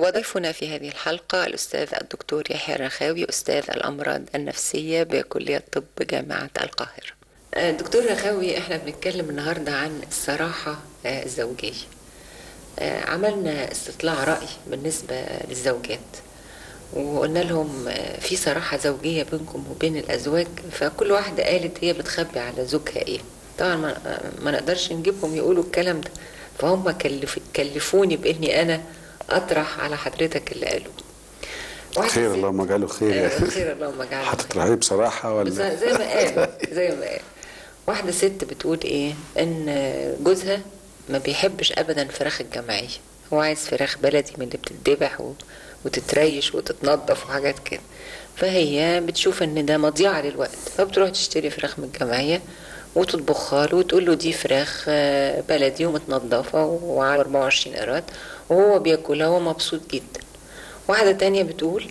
وضيفنا في هذه الحلقة الأستاذ الدكتور يحيى الرخاوي أستاذ الأمراض النفسية بكلية طب جامعة القاهرة آه، دكتور رخاوي احنا بنتكلم النهاردة عن الصراحة آه، الزوجية آه، عملنا استطلاع رأي بالنسبة للزوجات وقلنا لهم آه، في صراحة زوجية بينكم وبين الأزواج فكل واحدة قالت هي بتخبي على زوجها إيه طبعا ما, آه، ما نقدرش نجيبهم يقولوا الكلام ده فهم كلف كلفوني بإني أنا أطرح على حضرتك اللي قالوه واحدة خير ست- اللهم اجعله خير آه، يعني خير اللهم اجعله هتطرحيه بصراحه زي ولا زي ما قال زي ما قال واحدة ست بتقول ايه ان جوزها ما بيحبش ابدا فراخ الجمعية هو عايز فراخ بلدي من اللي بتتذبح و- وتتريش وتتنضف وحاجات كده فهي بتشوف ان ده مضيعة للوقت فبتروح تشتري فراخ من الجمعية وتطبخها له وتقول له دي فراخ آه، بلدي ومتنضفة وعلى 24 قيراط وهو بياكلها وهو مبسوط جدا واحدة تانية بتقول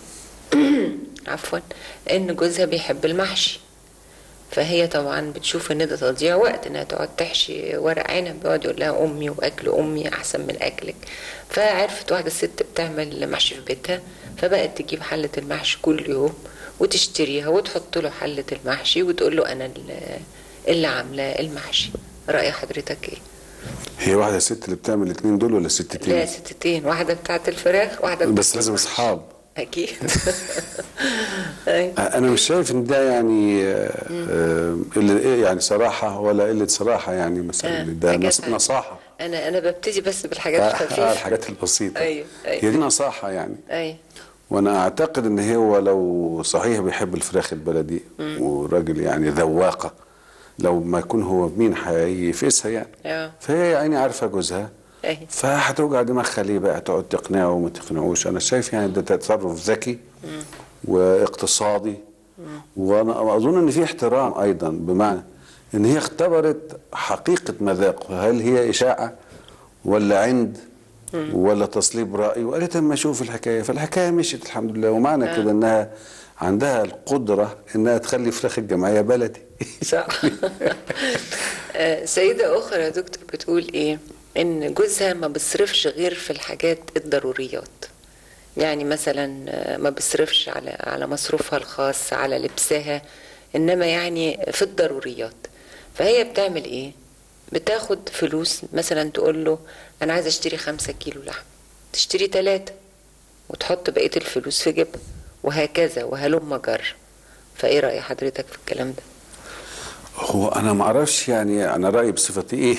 عفوا ان جوزها بيحب المحشي فهي طبعا بتشوف ان ده تضييع وقت انها تقعد تحشي ورق عنب بيقعد يقول لها امي واكل امي احسن من اكلك فعرفت واحده ست بتعمل محشي في بيتها فبقت تجيب حله المحشي كل يوم وتشتريها وتحط له حله المحشي وتقول له انا اللي- اللي عامله المحشي راي حضرتك ايه هي واحده ست اللي بتعمل الاثنين دول ولا لا ستتين ستتين واحده بتاعت الفراخ واحده بس بتاعت لازم المحشي. اصحاب اكيد أيوة. انا مش شايف ان ده يعني آه، آه، قلة إيه يعني صراحه ولا قله صراحه يعني مثلا آه، ده حاجات نص- عادية. نصاحه انا انا ببتدي بس بالحاجات آه، الخفيفه الحاجات البسيطه أيوة، أيوة. هي دي نصاحه يعني ايوه وانا اعتقد ان هو لو صحيح بيحب الفراخ البلدي وراجل يعني ذواقه لو ما يكون هو مين هيفقسها يعني اه فهي يعني عارفه جوزها ايوه فهتوجع دماغها ليه بقى تقعد تقنعه وما تقنعوش انا شايف يعني ده تصرف ذكي واقتصادي وانا اظن ان في احترام ايضا بمعنى ان هي اختبرت حقيقه مذاقه هل هي اشاعه ولا عند ولا تصليب راي وقالت اما اشوف الحكايه فالحكايه مشيت الحمد لله ومعنى كده انها عندها القدره انها تخلي فراخ الجمعيه بلدي صح آه، سيدة أخرى يا دكتور بتقول إيه إن جوزها ما بيصرفش غير في الحاجات الضروريات يعني مثلا آه، ما بيصرفش على على مصروفها الخاص على لبسها إنما يعني في الضروريات فهي بتعمل إيه بتاخد فلوس مثلا تقول له أنا عايزة أشتري خمسة كيلو لحم تشتري ثلاثة وتحط بقية الفلوس في جيبها وهكذا وهلم جر فإيه رأي حضرتك في الكلام ده؟ هو انا ما اعرفش يعني انا رايي بصفتي ايه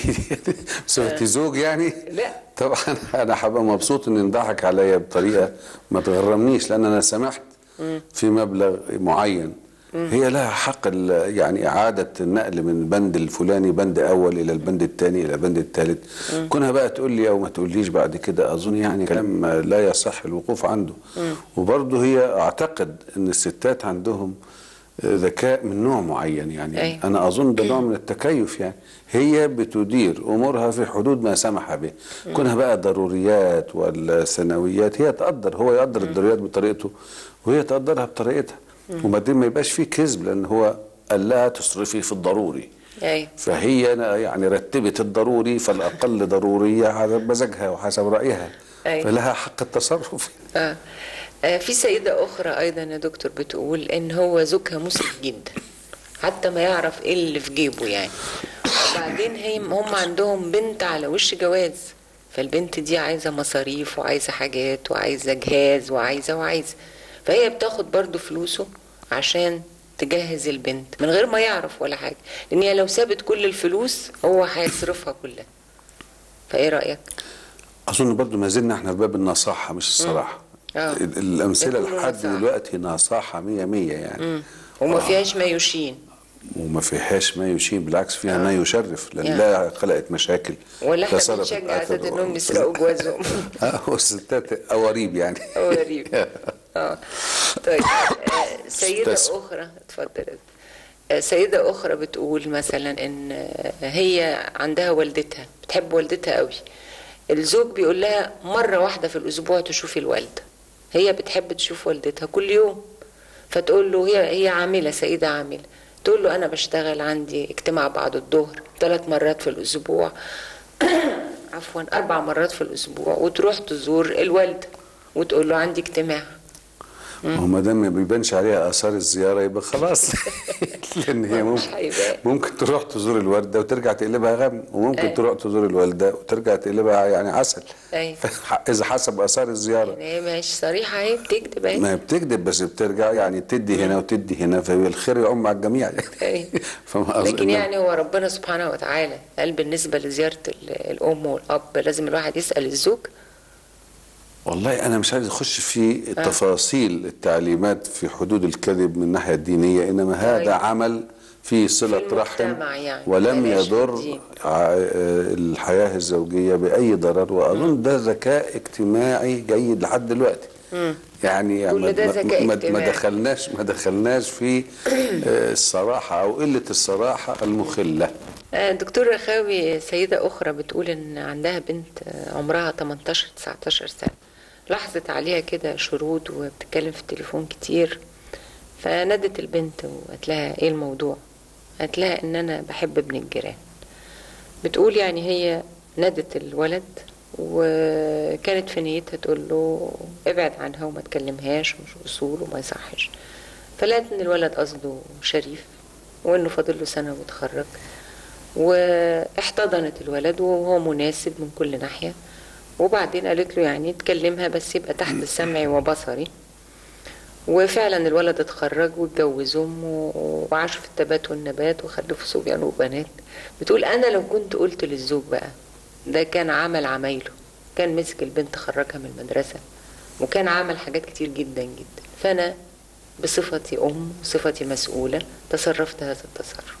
بصفتي زوج يعني لا. طبعا انا هبقى مبسوط ان انضحك عليا بطريقه ما تغرمنيش لان انا سمحت في مبلغ معين هي لها حق ال- يعني اعاده النقل من البند الفلاني بند اول الى البند الثاني الى البند الثالث كونها بقى تقول لي او ما تقوليش بعد كده اظن يعني كلام لا يصح الوقوف عنده وبرضه هي اعتقد ان الستات عندهم ذكاء من نوع معين يعني أيوة. انا اظن ده نوع من التكيف يعني هي بتدير امورها في حدود ما سمح به كونها بقى ضروريات ولا ثانويات هي تقدر هو يقدر الضروريات بطريقته وهي تقدرها بطريقتها وبعدين ما يبقاش فيه كذب لان هو قال لها تصرفي في الضروري أيوة فهي يعني رتبت الضروري فالاقل ضروريه على مزاجها وحسب رايها أيوة. فلها حق التصرف آه. آه في سيدة أخرى أيضا يا دكتور بتقول إن هو زوجها مسرف جدا حتى ما يعرف إيه اللي في جيبه يعني وبعدين هي هم عندهم بنت على وش جواز فالبنت دي عايزة مصاريف وعايزة حاجات وعايزة جهاز وعايزة وعايزة فهي بتاخد برضو فلوسه عشان تجهز البنت من غير ما يعرف ولا حاجة لأن هي لو سابت كل الفلوس هو هيصرفها كلها فإيه رأيك؟ اظن برضو ما زلنا احنا في باب النصاحه مش الصراحه آه. ال- الامثله يقولوا لحد نصاحة. دلوقتي نصاحه مية مية يعني وما فيهاش ما يشين وما فيهاش ما يشين بالعكس فيها ما يشرف لان يعني. لا خلقت مشاكل ولا احنا فصرفت بنشجع أثر عدد انهم و- يسرقوا جوازهم اه والستات قواريب يعني غريب اه طيب آه، سيدة تسمع. أخرى اتفضل آه، سيدة أخرى بتقول مثلا إن آه، هي عندها والدتها بتحب والدتها قوي الزوج بيقول لها مرة واحدة في الأسبوع تشوفي الوالدة هي بتحب تشوف والدتها كل يوم فتقول له هي هي عاملة سيدة عاملة تقول له أنا بشتغل عندي اجتماع بعد الظهر ثلاث مرات في الأسبوع عفوا أربع مرات في الأسبوع وتروح تزور الوالدة وتقول له عندي اجتماع هو ما دام ما بيبانش عليها اثار الزياره يبقى خلاص لان هي مش ممكن هيبان. ممكن تروح تزور الورده وترجع تقلبها غم وممكن أي. تروح تزور الوالده وترجع تقلبها يعني عسل أي. اذا حسب اثار الزياره يعني هي مش صريحه هي بتكذب اهي ما هي بتكذب بس بترجع يعني تدي هنا وتدي هنا فالخير يعم على الجميع يعني أي. فما لكن أظن- يعني هو ربنا سبحانه وتعالى قال بالنسبه لزياره ال- الام والاب لازم الواحد يسال الزوج والله انا مش عايز اخش في تفاصيل التعليمات في حدود الكذب من الناحيه الدينيه انما هذا أيوة. عمل فيه صله في رحم المجتمع يعني، ولم بلاش في يضر الدين. ع- آه، الحياه الزوجيه باي ضرر واظن ده ذكاء اجتماعي جيد لحد دلوقتي يعني كل ما- ده ما- ذكاء ما- ما اجتماعي. دخلناش ما دخلناش في آه، الصراحه او قله الصراحه المخله آه، دكتور رخاوي سيدة أخرى بتقول إن عندها بنت آه، عمرها 18 19 سنة لاحظت عليها كده شرود وبتتكلم في التليفون كتير فنادت البنت وقالت لها إيه الموضوع؟ قالت لها إن أنا بحب ابن الجيران بتقول يعني هي نادت الولد وكانت في نيتها تقول له ابعد عنها وما تكلمهاش مش أصول وما يصحش فلقت إن الولد قصده شريف وإنه فاضل له سنة ويتخرج واحتضنت الولد وهو مناسب من كل ناحية وبعدين قالت له يعني تكلمها بس يبقى تحت سمعي وبصري وفعلا الولد اتخرج واتجوزهم و- وعاشوا في التبات والنبات وخلفوا صبيان وبنات بتقول انا لو كنت قلت للزوج بقى ده كان عمل عمايله كان مسك البنت خرجها من المدرسة وكان عمل حاجات كتير جدا جدا فانا بصفتي ام وصفتي مسؤولة تصرفت هذا التصرف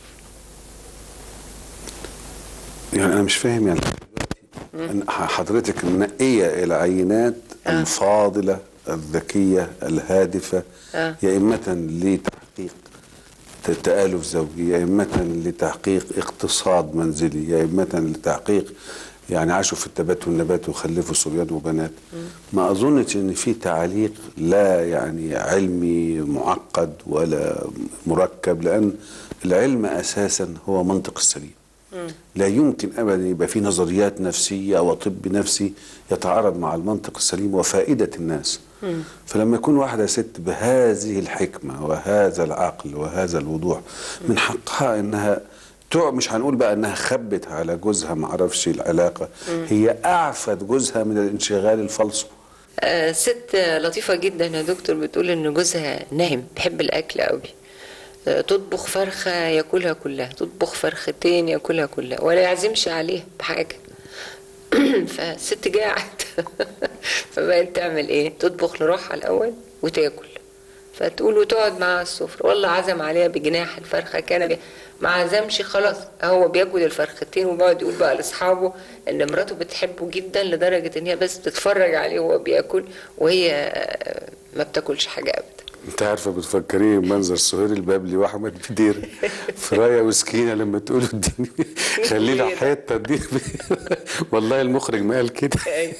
يعني انا مش فاهم يعني إن حضرتك منقيه العينات آه. الفاضله الذكيه الهادفه آه. يا اما لتحقيق تآلف زوجي يا إما لتحقيق اقتصاد منزلي يا إما لتحقيق يعني عاشوا في التبات والنبات وخلفوا صبيان وبنات ما أظنش إن في تعليق لا يعني علمي معقد ولا مركب لأن العلم أساسا هو منطق السليم لا يمكن ابدا يبقى في نظريات نفسيه وطب نفسي يتعارض مع المنطق السليم وفائده الناس فلما يكون واحده ست بهذه الحكمه وهذا العقل وهذا الوضوح من حقها انها تع مش هنقول بقى انها خبت على جوزها ما اعرفش العلاقه هي اعفت جوزها من الانشغال الفلسفي آه، ست لطيفة جدا يا دكتور بتقول ان جوزها نايم بيحب الاكل قوي آه، تطبخ فرخة ياكلها كلها تطبخ فرختين ياكلها كلها ولا يعزمش عليها بحاجة فالست جاعت فبقت تعمل ايه تطبخ لروحها الاول وتاكل فتقول وتقعد معاها على السفرة والله عزم عليها بجناح الفرخة كان بي... ما عزمش خلاص هو بياكل الفرختين وبيقعد يقول بقى لاصحابه ان مراته بتحبه جدا لدرجة ان هي بس بتتفرج عليه وهو بياكل وهي آه، ما بتاكلش حاجة ابدا انت عارفه بتفكريني بمنظر سهير البابلي واحمد بدير في رايه وسكينه لما تقولوا اديني خلينا كبيرة. حته دي والله المخرج ما قال كده أيوة.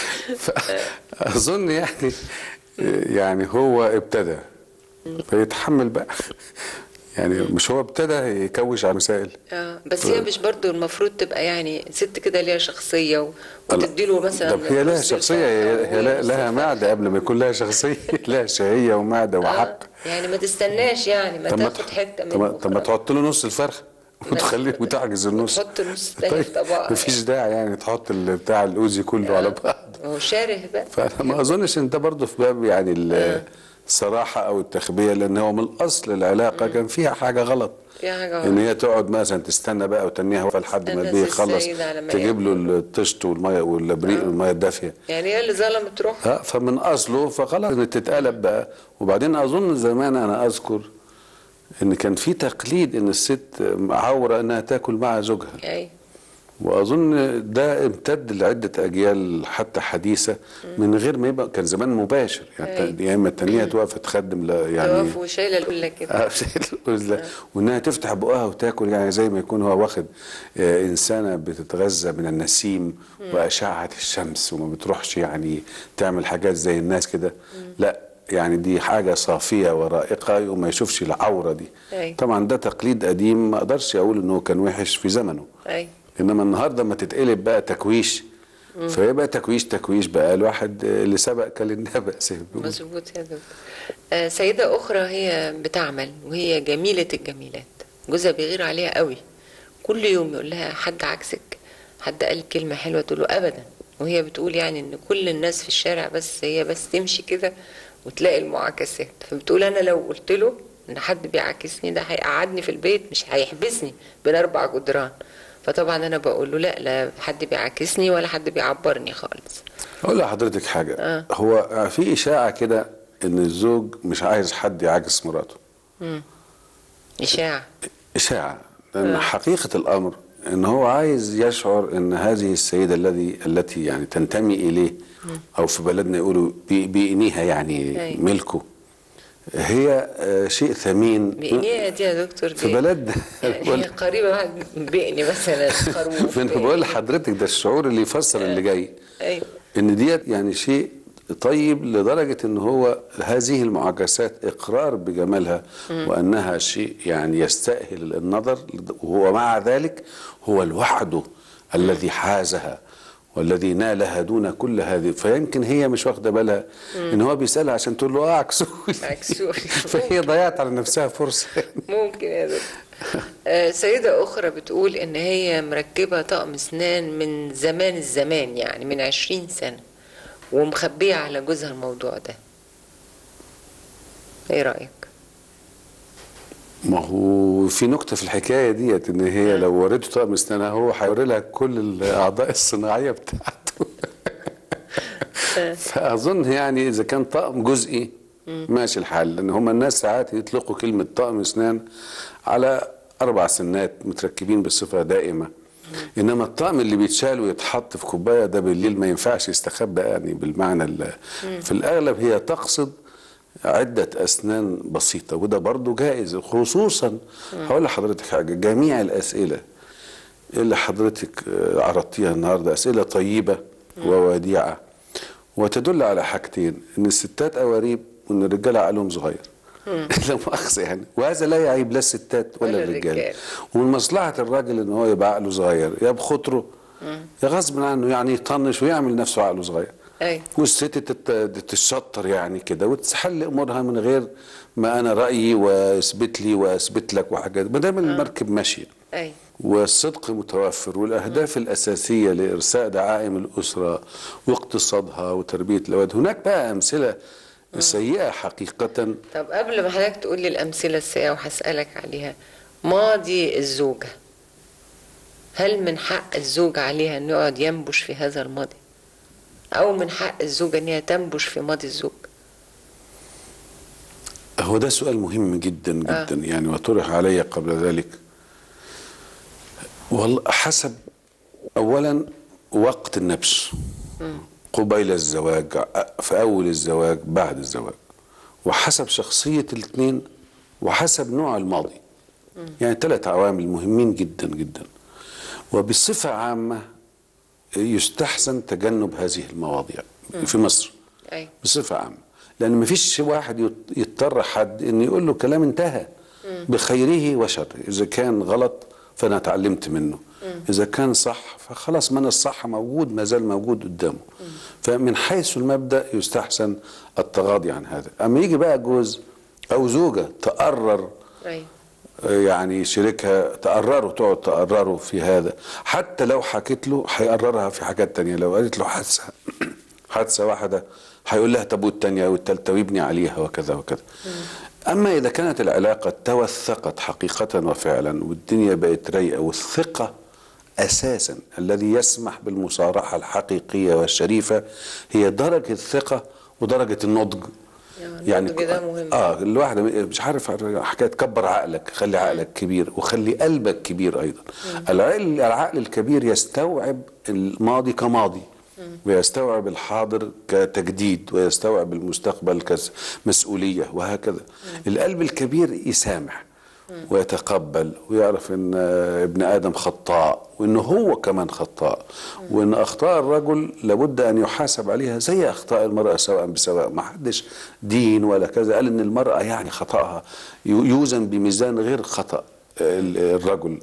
فاظن يعني يعني هو ابتدى فيتحمل بقى يعني مش هو ابتدى يكوش على مسائل اه بس هي مش برضو المفروض تبقى يعني ست كده ليها شخصية و- وتديله مثلا طب هي لها نص شخصية هي, الفرخة هي لها, ونص لها الفرخة. معدة قبل ما يكون لها شخصية لها شهية ومعدة وحق آه، يعني ما تستناش يعني ما طب ما تاخد حتة طب ما- منه طب ما وخلاص. تحط له نص الفرخة وتخليه وتعجز النص وتحط نص تاني في طبقها. مفيش داعي يعني تحط ال- بتاع الاوزي كله على بعض هو شاره بقى فانا ما اظنش ان ده برضه في باب يعني ال- الصراحة او التخبية لان هو من الاصل العلاقة كان فيها حاجة غلط فيها حاجة ان غلط. هي تقعد مثلا تستنى بقى وتنيها واقفة لحد ما تستنى البيه يخلص السيد على ما تجيب له ياكل. الطشت والميه والابريق والميه الدافيه يعني هي اللي ظلمت روحها ها فمن اصله فخلاص إن تتقلب بقى وبعدين اظن زمان انا اذكر ان كان في تقليد ان الست عوره انها تاكل مع زوجها اي واظن ده امتد لعده اجيال حتى حديثه من غير ما يبقى كان زمان مباشر يعني يا اما التانيه توقف تخدم لا يعني توقف وشايله القله كده آه، شيء الأزلة. وانها تفتح بقها وتاكل يعني زي ما يكون هو واخد آه، انسانه بتتغذى من النسيم واشعه الشمس وما بتروحش يعني تعمل حاجات زي الناس كده لا يعني دي حاجه صافيه ورائقه وما يشوفش العوره دي أي. طبعا ده تقليد قديم ما اقدرش اقول انه كان وحش في زمنه اي انما النهارده ما تتقلب بقى تكويش فيبقى تكويش تكويش بقى الواحد اللي سبق كان النبأ سيب مظبوط يا دكتور آه، سيدة أخرى هي بتعمل وهي جميلة الجميلات جوزها بيغير عليها قوي كل يوم يقول لها حد عكسك حد قال كلمة حلوة تقول له أبدا وهي بتقول يعني إن كل الناس في الشارع بس هي بس تمشي كده وتلاقي المعاكسات فبتقول أنا لو قلت له إن حد بيعاكسني ده هيقعدني في البيت مش هيحبسني بين أربع جدران فطبعا أنا بقول له لا لا حد بيعاكسني ولا حد بيعبرني خالص اقول لحضرتك حاجه آه. هو في اشاعه كده ان الزوج مش عايز حد يعاكس مراته إشاعة اشاعه لان حقيقه الامر ان هو عايز يشعر ان هذه السيده الذي التي يعني تنتمي اليه او في بلدنا يقولوا بي- بيئنيها يعني أيوة. ملكه هي آه، شيء ثمين بإنية دي يا دكتور في دي بلدنا يعني هي قريبة واحد بئني مثلا خروف انا بقول لحضرتك ده الشعور اللي يفسر اللي جاي أيوة. ان ديت يعني شيء طيب لدرجة ان هو هذه المعاكسات اقرار بجمالها وانها شيء يعني يستأهل النظر وهو مع ذلك هو لوحده الذي حازها والذي نالها دون كل هذه فيمكن هي مش واخده بالها ان هو بيسالها عشان تقول له اه عكسوني عكسوني. فهي ضيعت على نفسها فرصه ممكن يا دكتور آه، سيدة أخرى بتقول إن هي مركبة طقم أسنان من زمان الزمان يعني من عشرين سنة ومخبية على جوزها الموضوع ده إيه رأيك؟ ما هو في نكته في الحكايه ديت ان هي لو وريته طقم اسنانها هو هيوري لها كل الاعضاء الصناعيه بتاعته فاظن يعني اذا كان طقم جزئي ماشي الحال لان هم الناس ساعات يطلقوا كلمه طقم اسنان على اربع سنات متركبين بصفه دائمه انما الطقم اللي بيتشال ويتحط في كوبايه ده بالليل ما ينفعش يستخبى يعني بالمعنى ال- في الاغلب هي تقصد عدة أسنان بسيطة وده برضو جائز خصوصا هقول لحضرتك حاجة جميع الأسئلة اللي حضرتك آه، عرضتيها النهاردة أسئلة طيبة ووديعة وتدل على حاجتين إن الستات أواريب وإن الرجالة عقلهم صغير لا مؤاخذة يعني وهذا لا يعيب لا الستات ولا, ولا الرجال الرجال. ومن مصلحة الراجل إن هو يبقى عقله صغير يا بخطره يا غصب عنه يعني يطنش ويعمل نفسه عقله صغير أيوة. والست تت- تتشطر يعني كده وتحل امورها من غير ما انا رايي واثبت لي واثبت لك وحاجات ما دام المركب ماشيه أي والصدق متوفر والاهداف الاساسيه لارساء دعائم الاسره واقتصادها وتربيه الاولاد هناك بقى امثله سيئه حقيقه طب قبل ما حضرتك تقول لي الأمثلة السيئة وهسألك عليها ماضي الزوجة هل من حق الزوج عليها إنه يقعد ينبش في هذا الماضي؟ أو من حق الزوجة إن هي تنبش في ماضي الزوج؟ هو ده سؤال مهم جدا جدا آه. يعني وطرح علي قبل ذلك والله حسب اولا وقت النبش قبيل الزواج في اول الزواج بعد الزواج وحسب شخصيه الاثنين وحسب نوع الماضي يعني ثلاث عوامل مهمين جدا جدا وبصفه عامه يستحسن تجنب هذه المواضيع في مصر أي بصفة عامة لأن ما فيش واحد يط- يضطر حد إن يقول له كلام انتهى بخيره وشره إذا كان غلط فأنا اتعلمت منه إذا كان صح فخلاص من الصح موجود ما زال موجود قدامه فمن حيث المبدأ يستحسن التغاضي عن هذا أما يجي بقى جوز أو زوجة تقرر أي يعني شريكها تقرروا تقعد تقرروا في هذا حتى لو حكيت له هيقررها في حاجات تانية لو قالت له حادثة حادثة واحدة هيقول لها طب والتانية والتالتة ويبني عليها وكذا وكذا أما إذا كانت العلاقة توثقت حقيقة وفعلا والدنيا بقت رايقة والثقة أساسا الذي يسمح بالمصارحة الحقيقية والشريفة هي درجة الثقة ودرجة النضج يعني النضج ده مهم. اه الواحد مش عارف حكايه كبر عقلك خلي عقلك كبير وخلي قلبك كبير ايضا العقل العقل الكبير يستوعب الماضي كماضي ويستوعب الحاضر كتجديد ويستوعب المستقبل كمسؤوليه وهكذا القلب الكبير يسامح ويتقبل ويعرف ان ابن ادم خطاء وان هو كمان خطاء وان اخطاء الرجل لابد ان يحاسب عليها زي اخطاء المراه سواء بسواء ما حدش دين ولا كذا قال ان المراه يعني خطاها يوزن بميزان غير خطا ال- الرجل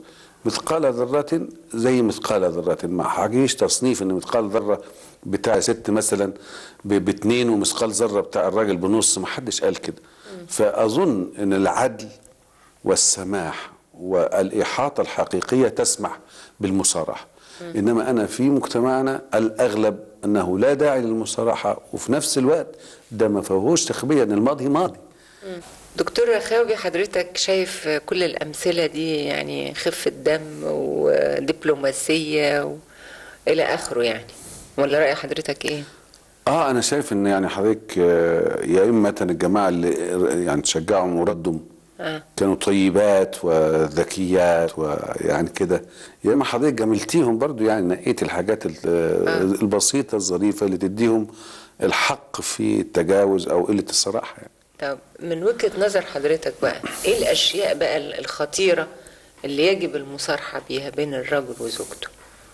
مثقال ذرة زي مثقال ذرة ما حاجيش تصنيف ان مثقال ذرة بتاع ست مثلا ب- باتنين ومثقال ذرة بتاع الراجل بنص ما حدش قال كده فأظن ان العدل والسماح والإحاطة الحقيقية تسمح بالمصارحة إنما أنا في مجتمعنا الأغلب أنه لا داعي للمصارحة وفي نفس الوقت ده ما فيهوش تخبية أن الماضي ماضي دكتور رخاوي حضرتك شايف كل الأمثلة دي يعني خفة دم ودبلوماسية و... إلى آخره يعني ولا رأي حضرتك إيه؟ اه انا شايف ان يعني حضرتك آه، يا اما الجماعه اللي يعني تشجعهم وردهم آه. كانوا طيبات وذكيات ويعني كده يا اما حضرتك جملتيهم برضو يعني نقيت الحاجات ال- البسيطه الظريفه اللي تديهم الحق في التجاوز او قله الصراحه يعني. طب من وجهة نظر حضرتك بقى إيه الأشياء بقى الخطيرة اللي يجب المصارحة بيها بين الرجل وزوجته؟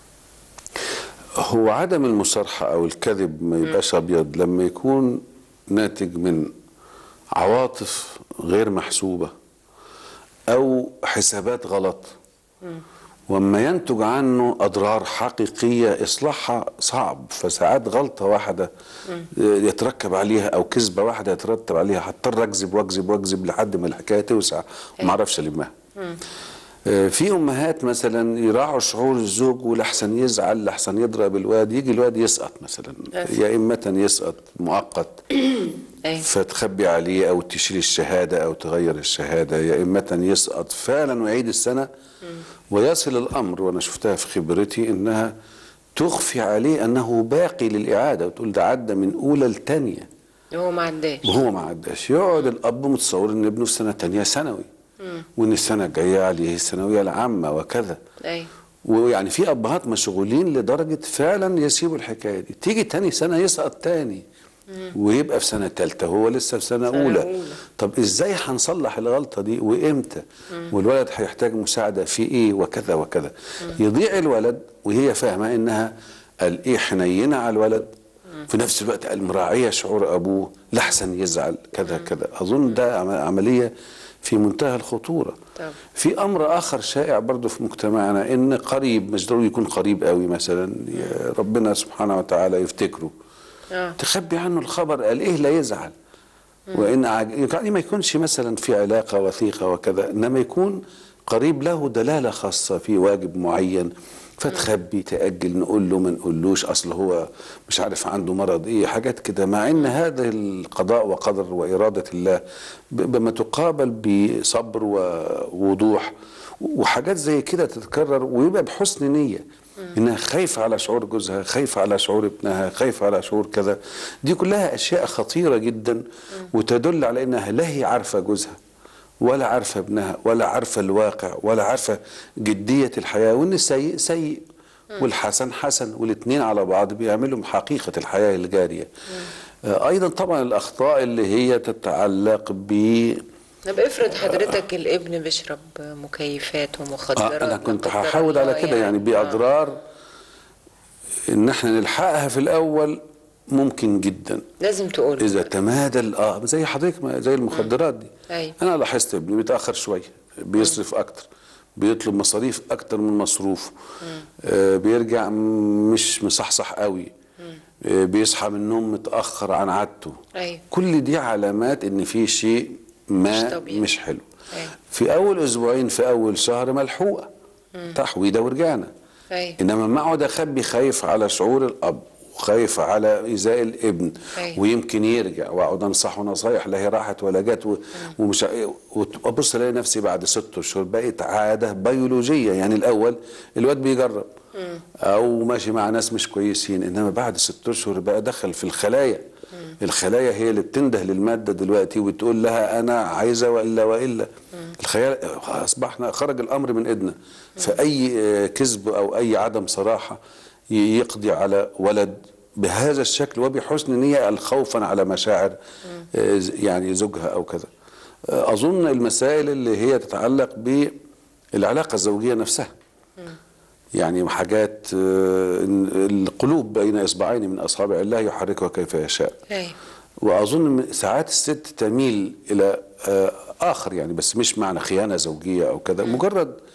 هو عدم المصارحة أو الكذب ما يبقاش أبيض لما يكون ناتج من عواطف غير محسوبة أو حسابات غلط وما ينتج عنه أضرار حقيقية إصلاحها صعب فساعات غلطة واحدة يتركب عليها أو كذبة واحدة يترتب عليها هضطر أكذب وأكذب وأكذب لحد ما الحكاية توسع وما أعرفش ألمها آه، في امهات مثلا يراعوا شعور الزوج ولحسن يزعل لحسن يضرب الواد يجي الواد يسقط مثلا يا اما يسقط مؤقت أي فتخبي عليه او تشيل الشهاده او تغير الشهاده يا اما يسقط فعلا ويعيد السنه ويصل الامر وانا شفتها في خبرتي انها تخفي عليه انه باقي للاعاده وتقول ده عدى من اولى لثانيه هو ما عداش وهو ما عداش يقعد الاب متصور ان ابنه في سنه تانية ثانوي وان السنه الجايه عليه الثانويه العامه وكذا أي ويعني في ابهات مشغولين لدرجه فعلا يسيبوا الحكايه دي تيجي تاني سنه يسقط تاني ويبقى في سنه ثالثه وهو لسه في سنه, سنة اولى أولى. طب ازاي هنصلح الغلطه دي وامتى والولد هيحتاج مساعده في ايه وكذا وكذا يضيع الولد وهي فاهمه انها الايه حنينه على الولد في نفس الوقت المراعيه شعور ابوه لحسن يزعل كذا كذا اظن ده عم- عمليه في منتهى الخطوره طب. في امر اخر شائع برضه في مجتمعنا ان قريب مش ضروري يكون قريب قوي مثلا يا ربنا سبحانه وتعالى يفتكره آه. تخبي عنه الخبر قال ايه لا يزعل وان عج- يعني ما يكونش مثلا في علاقه وثيقه وكذا انما يكون قريب له دلاله خاصه في واجب معين فتخبي تاجل نقول له ما نقولوش اصل هو مش عارف عنده مرض ايه حاجات كده مع ان هذا القضاء وقدر واراده الله ب- بما تقابل بصبر ووضوح وحاجات زي كده تتكرر ويبقى بحسن نيه انها خايفه على شعور جوزها خايفه على شعور ابنها خايفه على شعور كذا دي كلها اشياء خطيره جدا وتدل على انها لا هي عارفه جوزها ولا عارفه ابنها ولا عارفه الواقع ولا عارفه جديه الحياه وان السيء سيء والحسن حسن والاثنين على بعض بيعملوا حقيقه الحياه الجاريه آه، ايضا طبعا الاخطاء اللي هي تتعلق ب طب افرض حضرتك الابن بيشرب مكيفات ومخدرات آه انا كنت لا قدر هحاول على الله كده يعني باضرار ان احنا نلحقها في الاول ممكن جدا لازم تقول اذا تمادى ال- اه زي حضرتك ما- زي المخدرات دي أيوة. انا لاحظت ابني بيتاخر شويه بيصرف اكتر بيطلب مصاريف اكتر من مصروفه آه بيرجع م- مش مصحصح قوي آه بيصحى من النوم متاخر عن عادته أيوة. كل دي علامات ان في شيء ما مش طبيعي. مش حلو أيوة. في اول اسبوعين في اول شهر ملحوقه تحويده ورجعنا أيوة. انما ما اقعد اخبي خايف على شعور الاب وخايف على ايذاء الابن أيوة. ويمكن يرجع واقعد انصحه نصايح لا هي راحت ولا جت و- ومش وابص الاقي نفسي بعد ست اشهر بقت عاده بيولوجيه يعني الاول الواد بيجرب او ماشي مع ناس مش كويسين انما بعد ست اشهر بقى دخل في الخلايا الخلايا هي اللي بتنده للماده دلوقتي وتقول لها انا عايزه والا والا الخيال اصبحنا خرج الامر من ايدنا فاي آه، كذب او اي عدم صراحه ي- يقضي على ولد بهذا الشكل وبحسن نيه خوفا على مشاعر آه، ز- يعني زوجها او كذا آه، اظن المسائل اللي هي تتعلق بالعلاقه الزوجيه نفسها يعني حاجات آه، إن القلوب بين اصبعين من اصابع الله يحركها كيف يشاء أيوة. واظن ساعات الست تميل الى آه، اخر يعني بس مش معنى خيانه زوجيه او كذا مجرد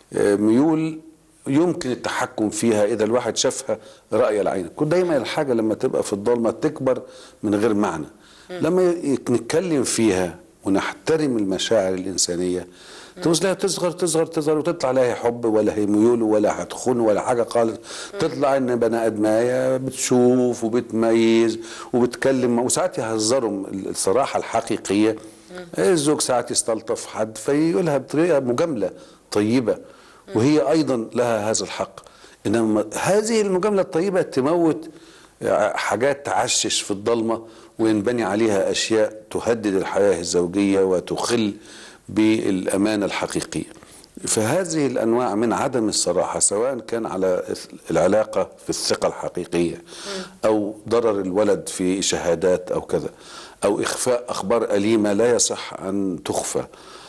آه، ميول يمكن التحكم فيها اذا الواحد شافها راي العين كنت دايما الحاجه لما تبقى في الضلمه تكبر من غير معنى لما ي- نتكلم فيها ونحترم المشاعر الانسانيه تبص لها تصغر تصغر تصغر وتطلع لا هي حب ولا هي ميول ولا هتخون ولا حاجه خالص تطلع ان بني ادمايه بتشوف وبتميز وبتكلم وساعات يهزروا الصراحه الحقيقيه الزوج ساعات يستلطف حد فيقولها بطريقه مجامله طيبه وهي ايضا لها هذا الحق انما هذه المجامله الطيبه تموت حاجات تعشش في الضلمه وينبني عليها اشياء تهدد الحياه الزوجيه وتخل بالامانه الحقيقيه. فهذه الانواع من عدم الصراحه سواء كان على العلاقه في الثقه الحقيقيه او ضرر الولد في شهادات او كذا او اخفاء اخبار اليمه لا يصح ان تخفى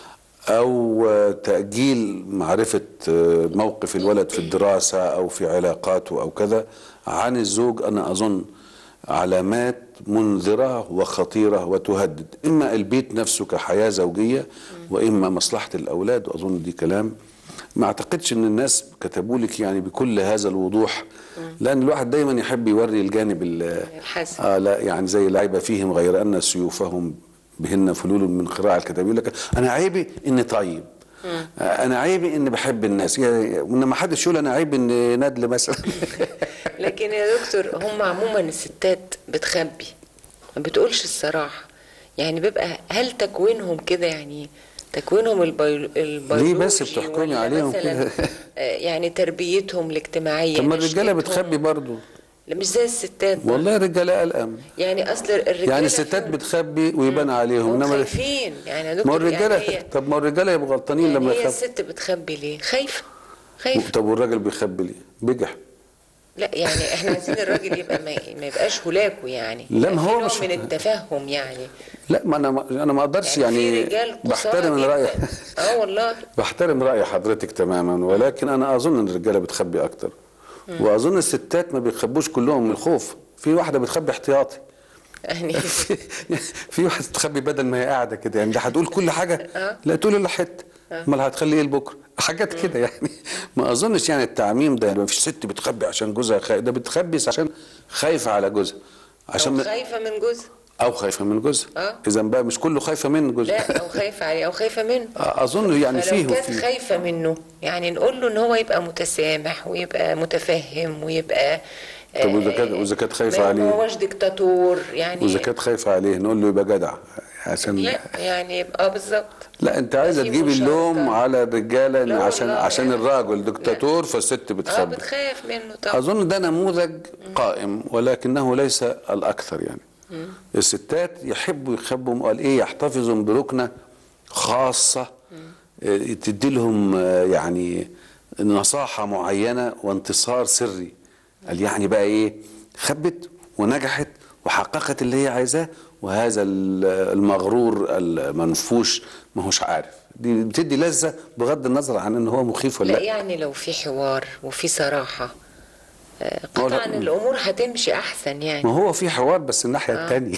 او تاجيل معرفه موقف الولد في الدراسه او في علاقاته او كذا عن الزوج انا اظن علامات منذره وخطيره وتهدد اما البيت نفسه كحياه زوجيه واما مصلحه الاولاد واظن دي كلام ما اعتقدش ان الناس كتبوا لك يعني بكل هذا الوضوح لان الواحد دايما يحب يوري الجانب ال- الحسن. اه لا يعني زي لعب فيهم غير ان سيوفهم بهن فلول من قراء الكتاب يقول لك انا عيبي اني طيب آه، انا عيبي اني بحب الناس يعني ما حدش يقول انا عيب اني ندل مثلا لكن يا دكتور هم عموما الستات بتخبي ما بتقولش الصراحة يعني بيبقى هل تكوينهم كده يعني تكوينهم البيو- البيولوجي بس بتحكمي ولا عليهم مثلا كده؟ آه، يعني تربيتهم الاجتماعية طب ما الرجاله نشأتهم؟ بتخبي برضه لا مش زي الستات بقى. والله الرجاله قلقم يعني اصل الرجاله يعني الستات فيهم- بتخبي ويبان عليهم هم انما خايفين يعني يا ما هو دكتور الرجاله يعني هي, طب ما هو الرجاله يبقوا غلطانين يعني لما هي يخبوا الست بتخبي ليه خايفة خايفة طب والراجل بيخبي ليه؟ بجح لا يعني احنا عايزين الراجل يبقى ما, ما يبقاش هلاكه يعني لا، ما يبقى هو في نوع مش- من التفهم يعني لا ما انا ما انا ما اقدرش يعني, يعني, في رجال قصار بحترم جداً. راي اه والله بحترم راي حضرتك تماما ولكن انا اظن ان الرجاله بتخبي اكتر واظن الستات ما بيخبوش كلهم من الخوف في واحده بتخبي احتياطي يعني في في واحده بتخبي بدل ما هي قاعده كده يعني ده هتقول كل حاجه لا تقول الا حته امال هتخلي ايه لبكره حاجات كده يعني ما اظنش يعني التعميم ده ما فيش ست بتخبي عشان جوزها خايف ده بتخبي عشان خايفه على جوزها عشان أو ما- خايفة من جوزها او خايفه من جوزها آه. اذا بقى مش كله خايفه من جوزها لا او خايفة عليه او خايفة منه اظن يعني فلو فيه كانت وفيه خايفة منه يعني نقول له ان هو يبقى متسامح ويبقى متفهم ويبقى طب وإذا آه، كانت- وإذا كانت خايفة ما- عليه؟ ما هوش ديكتاتور يعني واذا كانت خايفه عليه نقول له يبقى جدع عشان لا يعني يبقى اه بالظبط لا انت عايزه في تجيبي مشاركة. اللوم على الرجاله إن لا عشان والله عشان يعني. الراجل دكتاتور فالست اه بتخبي بتخاف منه طبعا اظن ده نموذج قائم ولكنه ليس الاكثر يعني الستات يحبوا يخبوا قال ايه يحتفظوا بركنه خاصه اه، تدي لهم اه، يعني نصاحه معينه وانتصار سري قال يعني بقى ايه خبت ونجحت وحققت اللي هي عايزاه وهذا ال- المغرور المنفوش ما هوش عارف دي بتدي لذه بغض النظر عن ان هو مخيف ولا لا لا يعني لو في حوار وفي صراحة آه، هو لا- قطعا الأمور هتمشي أحسن يعني ما هو في حوار بس الناحيه آه. الثانيه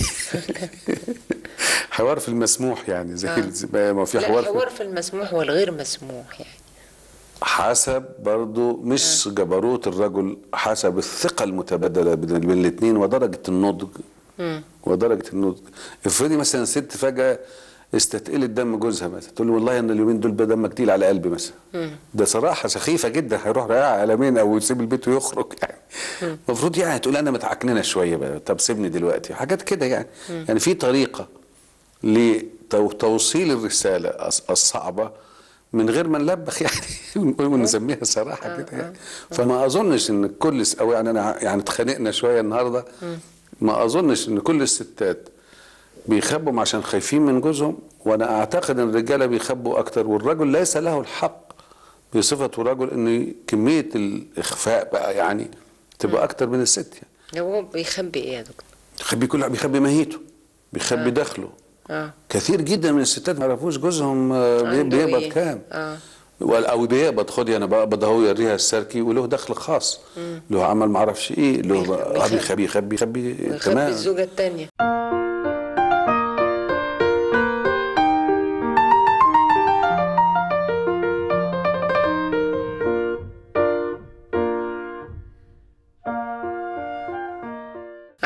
حوار في المسموح يعني زي آه. ما في لا حوار, حوار في في المسموح والغير مسموح يعني حسب برضو مش جبروت الرجل حسب الثقه المتبادله بين بين الاثنين ودرجه النضج ودرجه النضج افرضي مثلا ست فجاه استثقلت دم جوزها مثلا تقول له والله انا اليومين دول دمك تقيل على قلبي مثلا ده صراحه سخيفه جدا هيروح رايح على مين او يسيب البيت ويخرج يعني المفروض يعني تقول انا متعكننه شويه بقى طب سيبني دلوقتي حاجات كده يعني يعني في طريقه لتوصيل الرساله الص- الصعبه من غير ما نلبخ يعني ونسميها صراحه كده يعني فما اظنش ان كل س- او يعني انا ع- يعني اتخانقنا شويه النهارده ما اظنش ان كل الستات بيخبوا عشان خايفين من جوزهم وانا اعتقد ان الرجاله بيخبوا اكتر والرجل ليس له الحق بصفته رجل ان كميه الاخفاء بقى يعني تبقى اكتر من الست يعني لو هو بيخبي إيه يا دكتور؟ بيخبي كل بيخبي ماهيته بيخبي دخله اه كثير جدا من الستات ما يعرفوش جوزهم آه، بي- عنده بيقبض إيه؟ كام اه ولا- او بيقبض خدي انا بقبض اهو يوريها السركي وله دخل خاص له عمل ما اعرفش ايه له بيخبي- آه، بيخبي يخبي يخبي ويخبي تمام الزوجة التانية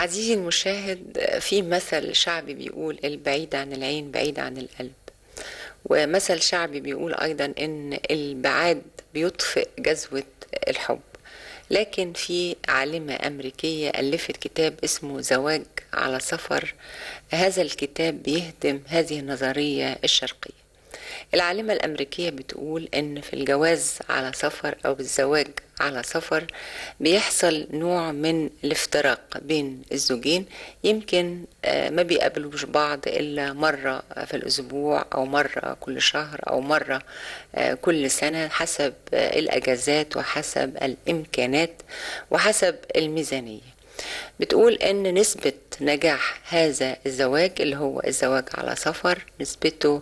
عزيزي المشاهد في مثل شعبي بيقول البعيد عن العين بعيد عن القلب ومثل شعبي بيقول أيضا إن البعاد بيطفئ جذوة الحب لكن في عالمة أمريكية ألفت كتاب اسمه زواج على سفر هذا الكتاب بيهدم هذه النظرية الشرقية العالمة الأمريكية بتقول إن في الجواز على سفر أو الزواج على سفر بيحصل نوع من الافتراق بين الزوجين يمكن ما بيقابلوش بعض إلا مرة في الأسبوع أو مرة كل شهر أو مرة كل سنة حسب الأجازات وحسب الإمكانات وحسب الميزانية بتقول ان نسبة نجاح هذا الزواج اللي هو الزواج على سفر نسبته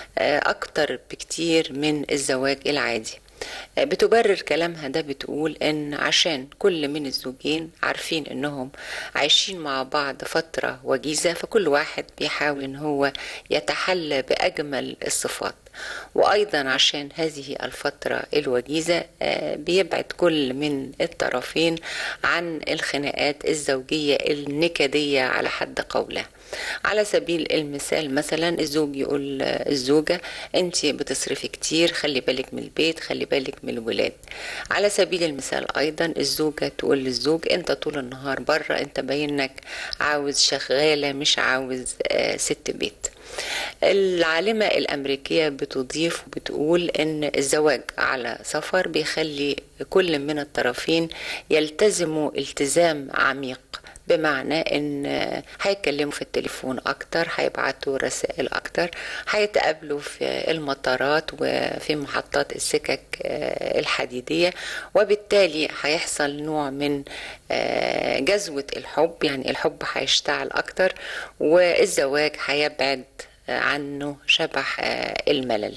اكتر بكتير من الزواج العادي بتبرر كلامها ده بتقول ان عشان كل من الزوجين عارفين انهم عايشين مع بعض فترة وجيزة فكل واحد بيحاول ان هو يتحلى باجمل الصفات وايضا عشان هذه الفترة الوجيزة بيبعد كل من الطرفين عن الخناقات الزوجية النكدية على حد قوله على سبيل المثال مثلا الزوج يقول الزوجة انت بتصرفي كتير خلي بالك من البيت خلي بالك من الولاد على سبيل المثال ايضا الزوجة تقول للزوج انت طول النهار بره انت باينك عاوز شغالة مش عاوز ست بيت العالمة الأمريكية بتضيف وبتقول إن الزواج على سفر بيخلي كل من الطرفين يلتزموا التزام عميق بمعنى ان هيتكلموا في التليفون اكتر هيبعتوا رسائل اكتر هيتقابلوا في المطارات وفي محطات السكك الحديدية وبالتالي هيحصل نوع من جذوة الحب يعني الحب هيشتعل اكتر والزواج هيبعد عنه شبح الملل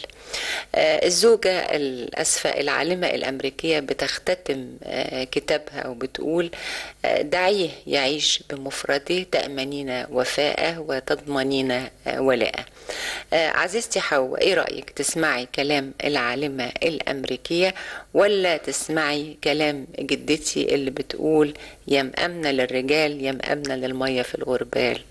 الزوجة الأسفة العالمة الأمريكية بتختتم كتابها وبتقول دعيه يعيش بمفرده تأمنين وفاءه وتضمنين ولاءه عزيزتي حواء ايه رأيك تسمعي كلام العالمة الأمريكية ولا تسمعي كلام جدتي اللي بتقول يا مأمنة للرجال يا مأمنة للمية في الغربال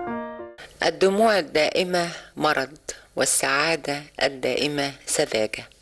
الدموع الدائمة مرض والسعادة الدائمة سذاجة